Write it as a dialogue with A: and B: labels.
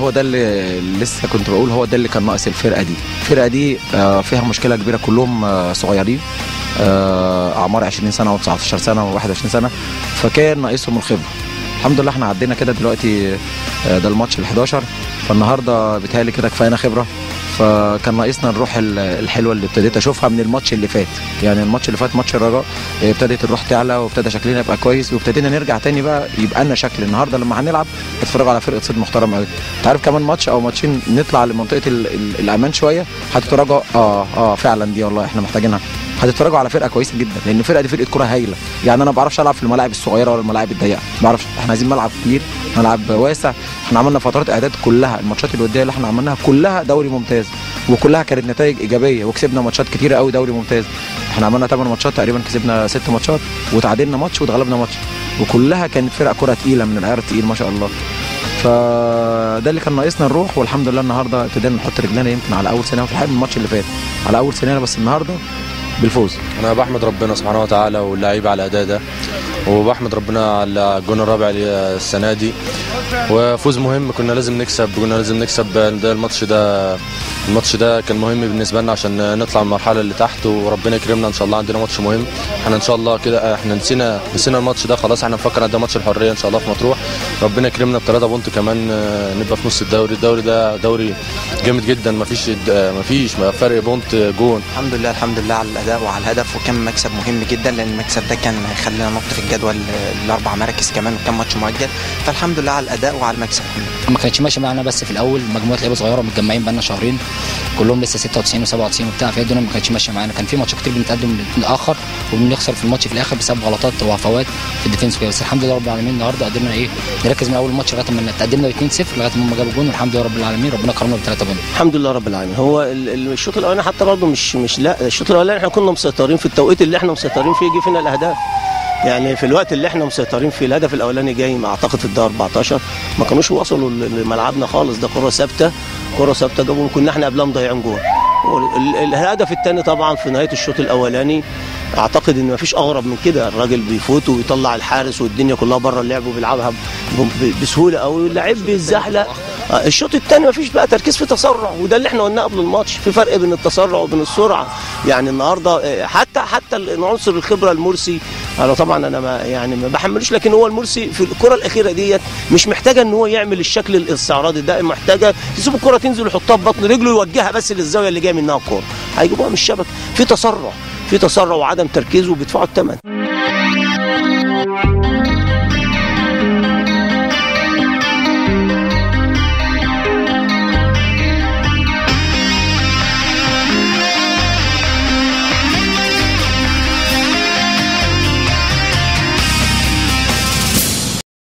A: هو ده اللي لسه كنت بقول هو ده اللي كان ناقص الفرقه دي الفرقه دي آه، فيها مشكله كبيره كلهم آه، صغيرين آه، اعمار 20 سنه و19 سنه و21 سنه فكان ناقصهم الخبره الحمد لله احنا عدينا كده دلوقتي آه، ده الماتش ال 11 فالنهارده بيتهيألي كده كفاينا خبره فكان ناقصنا الروح ال- الحلوه اللي ابتديت اشوفها من الماتش اللي فات يعني الماتش اللي فات ماتش الرجاء آه، ابتدت الروح تعلى وابتدى شكلنا يبقى كويس وابتدينا نرجع تاني بقى يبقى لنا شكل النهارده لما هنلعب اتفرجوا على فرقه صيد محترم قوي انت عارف كمان ماتش او ماتشين نطلع لمنطقه ال ال الامان شويه هتتراجعوا اه اه فعلا دي والله احنا محتاجينها هتتفرجوا على فرقه كويسه جدا لان الفرقه دي فرقه كره هايله يعني انا ما بعرفش العب في الملاعب الصغيره ولا الملاعب الضيقه ما بعرفش احنا عايزين ملعب كبير ملعب واسع احنا عملنا فترات اعداد كلها الماتشات الوديه اللي احنا عملناها كلها دوري ممتاز وكلها كانت نتائج ايجابيه وكسبنا ماتشات كتيره قوي دوري ممتاز احنا عملنا 8 ماتشات تقريبا كسبنا 6 ماتشات وتعادلنا ماتش واتغلبنا ماتش وكلها كانت فرق كره تقيله من العيار التقيل ما شاء الله فده اللي كان ناقصنا نروح والحمد لله النهارده ابتدينا نحط رجلنا يمكن على اول سنه في الحقيقه من الماتش اللي فات على اول سنه بس النهارده بالفوز
B: انا بحمد ربنا سبحانه وتعالى واللعيبه على الاداء ده وبحمد ربنا على الجون الرابع لي- السنه دي وفوز مهم كنا لازم نكسب كنا لازم نكسب ده الماتش ده الماتش ده كان مهم بالنسبه لنا عشان نطلع من المرحله اللي تحت وربنا يكرمنا ان شاء الله عندنا ماتش مهم احنا ان شاء الله كده احنا نسينا نسينا الماتش ده خلاص احنا نفكر عندنا ماتش الحريه ان شاء الله في مطروح ربنا يكرمنا بثلاثه بونت كمان آه، نبقى في نص الدوري الدوري ده دوري جامد جدا مفيش مفيش فرق بونت جون
C: الحمد لله الحمد لله على الاداء وعلى الهدف وكان مكسب مهم جدا لان المكسب ده كان هيخلينا نط في الجدول الاربع مراكز كمان وكان ماتش مؤجل فالحمد لله على الاداء وعلى المكسب
D: ما كانتش ماشيه معانا بس في الاول مجموعه لعيبه صغيره متجمعين بقالنا شهرين كلهم لسه 96 و97 وبتاع فهي الدنيا ما كانتش ماشيه معانا كان في ماتشات كتير بنتقدم نتاخر وبنخسر في الماتش في الاخر بسبب غلطات وهفوات في الديفنس وكده بس الحمد لله رب العالمين النهارده قدرنا ايه نركز من اول الماتش لغايه ما تقدمنا 2-0 لغايه ما هم جابوا جون والحمد لله رب العالمين ربنا كرمنا بثلاثه جون
E: الحمد لله رب العالمين هو ال- ال- الشوط الاولاني حتى برضه مش مش لا الشوط الاولاني احنا كنا مسيطرين في التوقيت اللي احنا مسيطرين فيه جه فينا الاهداف يعني في الوقت اللي احنا مسيطرين فيه الهدف الاولاني جاي مع اعتقد في الدقيقه 14 ما كانوش وصلوا ل- لملعبنا خالص ده كره ثابته كره ثابته جابوا كنا احنا قبلها مضيعين جول وال- ال- الهدف الثاني طبعا في نهايه الشوط الاولاني اعتقد ان مفيش اغرب من كده الراجل بيفوت ويطلع الحارس والدنيا كلها بره اللعب وبيلعبها ب- ب- بسهوله قوي واللعيب بيتزحلق آه، الشوط الثاني مفيش بقى تركيز في تسرع وده اللي احنا قلناه قبل الماتش في فرق بين التسرع وبين السرعه يعني النهارده آه، حتى حتى عنصر الخبره المرسي انا طبعا انا ما يعني ما بحملوش لكن هو المرسي في الكره الاخيره ديت مش محتاجه ان هو يعمل الشكل الاستعراضي ده محتاجه تسيب الكره تنزل يحطها ببطن رجله يوجهها بس للزاويه اللي جايه منها الكوره هيجيبوها من الشبكه في تسرع في تسرع وعدم تركيز وبيدفعوا الثمن